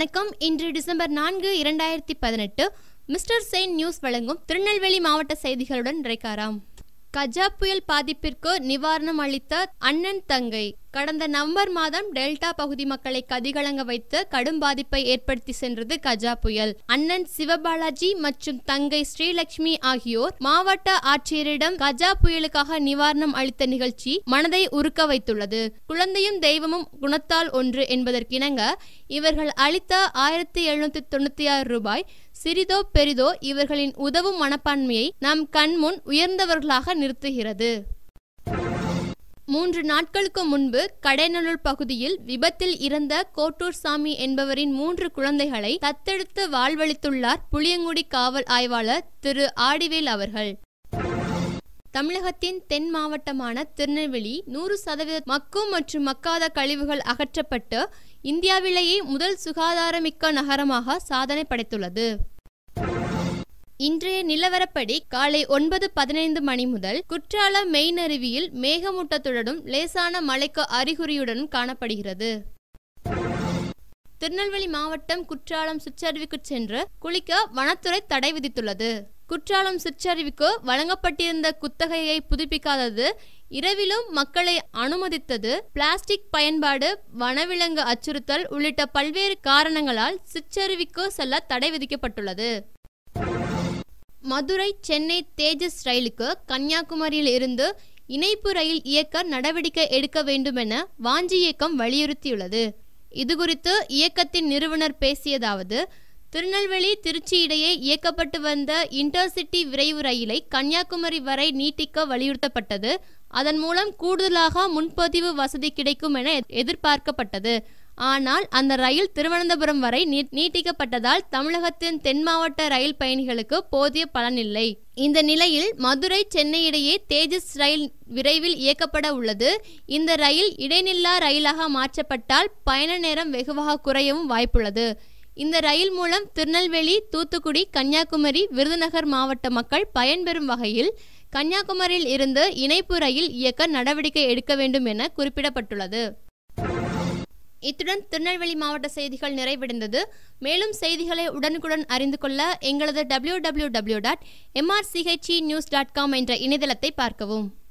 வணக்கம் இன்று டிசம்பர் நான்கு இரண்டாயிரத்தி பதினெட்டு மிஸ்டர் செயின் நியூஸ் வழங்கும் திருநெல்வேலி மாவட்ட செய்திகளுடன் ரேகாராம் கஜா புயல் பாதிப்பிற்கு நிவாரணம் அளித்த அண்ணன் தங்கை கடந்த நவம்பர் மாதம் டெல்டா பகுதி மக்களை கதிகலங்க வைத்து கடும் பாதிப்பை ஏற்படுத்தி சென்றது கஜா புயல் அண்ணன் சிவபாலாஜி மற்றும் தங்கை ஸ்ரீலட்சுமி ஆகியோர் மாவட்ட ஆட்சியரிடம் கஜா புயலுக்காக நிவாரணம் அளித்த நிகழ்ச்சி மனதை உருக்க வைத்துள்ளது குழந்தையும் தெய்வமும் குணத்தால் ஒன்று என்பதற்கிணங்க இவர்கள் அளித்த ஆயிரத்தி எழுநூத்தி தொண்ணூத்தி ஆறு ரூபாய் சிறிதோ பெரிதோ இவர்களின் உதவும் மனப்பான்மையை நம் கண்முன் உயர்ந்தவர்களாக நிறுத்துகிறது மூன்று நாட்களுக்கு முன்பு கடைநல்லூர் பகுதியில் விபத்தில் இறந்த கோட்டூர் சாமி என்பவரின் மூன்று குழந்தைகளை தத்தெடுத்து வாழ்வளித்துள்ளார் புளியங்குடி காவல் ஆய்வாளர் திரு ஆடிவேல் அவர்கள் தமிழகத்தின் தென் மாவட்டமான திருநெல்வேலி நூறு சதவீத மக்கும் மற்றும் மக்காத கழிவுகள் அகற்றப்பட்டு இந்தியாவிலேயே முதல் சுகாதாரமிக்க நகரமாக சாதனை படைத்துள்ளது இன்றைய நிலவரப்படி காலை ஒன்பது பதினைந்து மணி முதல் குற்றாலம் மெய்னருவியில் மேகமூட்டத்துடனும் லேசான மழைக்கு அறிகுறியுடனும் காணப்படுகிறது திருநெல்வேலி மாவட்டம் குற்றாலம் சுற்றறிவுக்கு சென்று குளிக்க வனத்துறை தடை விதித்துள்ளது குற்றாலம் சுற்றறிவுக்கு வழங்கப்பட்டிருந்த குத்தகையை புதுப்பிக்காதது இரவிலும் மக்களை அனுமதித்தது பிளாஸ்டிக் பயன்பாடு வனவிலங்கு அச்சுறுத்தல் உள்ளிட்ட பல்வேறு காரணங்களால் சிற்றருவிக்கு செல்ல தடை விதிக்கப்பட்டுள்ளது மதுரை சென்னை தேஜஸ் ரயிலுக்கு கன்னியாகுமரியில் இருந்து இணைப்பு ரயில் இயக்க நடவடிக்கை எடுக்க வேண்டுமென வாஞ்சி இயக்கம் வலியுறுத்தியுள்ளது இதுகுறித்து இயக்கத்தின் நிறுவனர் பேசியதாவது திருநெல்வேலி திருச்சி இடையே இயக்கப்பட்டு வந்த இன்டர்சிட்டி விரைவு ரயிலை கன்னியாகுமரி வரை நீட்டிக்க வலியுறுத்தப்பட்டது அதன் மூலம் கூடுதலாக முன்பதிவு வசதி கிடைக்கும் என எதிர்பார்க்கப்பட்டது ஆனால் அந்த ரயில் திருவனந்தபுரம் வரை நீட்டிக்கப்பட்டதால் தமிழகத்தின் தென் மாவட்ட ரயில் பயணிகளுக்கு போதிய பலனில்லை இந்த நிலையில் மதுரை சென்னை இடையே தேஜஸ் ரயில் விரைவில் இயக்கப்பட உள்ளது இந்த ரயில் இடைநில்லா ரயிலாக மாற்றப்பட்டால் பயண நேரம் வெகுவாக குறையவும் வாய்ப்புள்ளது இந்த ரயில் மூலம் திருநெல்வேலி தூத்துக்குடி கன்னியாகுமரி விருதுநகர் மாவட்ட மக்கள் பயன்பெறும் வகையில் கன்னியாகுமரியில் இருந்து இணைப்பு ரயில் இயக்க நடவடிக்கை எடுக்க வேண்டும் என குறிப்பிடப்பட்டுள்ளது இத்துடன் திருநெல்வேலி மாவட்ட செய்திகள் நிறைவடைந்தது மேலும் செய்திகளை உடனுக்குடன் அறிந்து கொள்ள எங்களது W W W dot M R C H E news dot com என்ற இணையதளத்தை பார்க்கவும்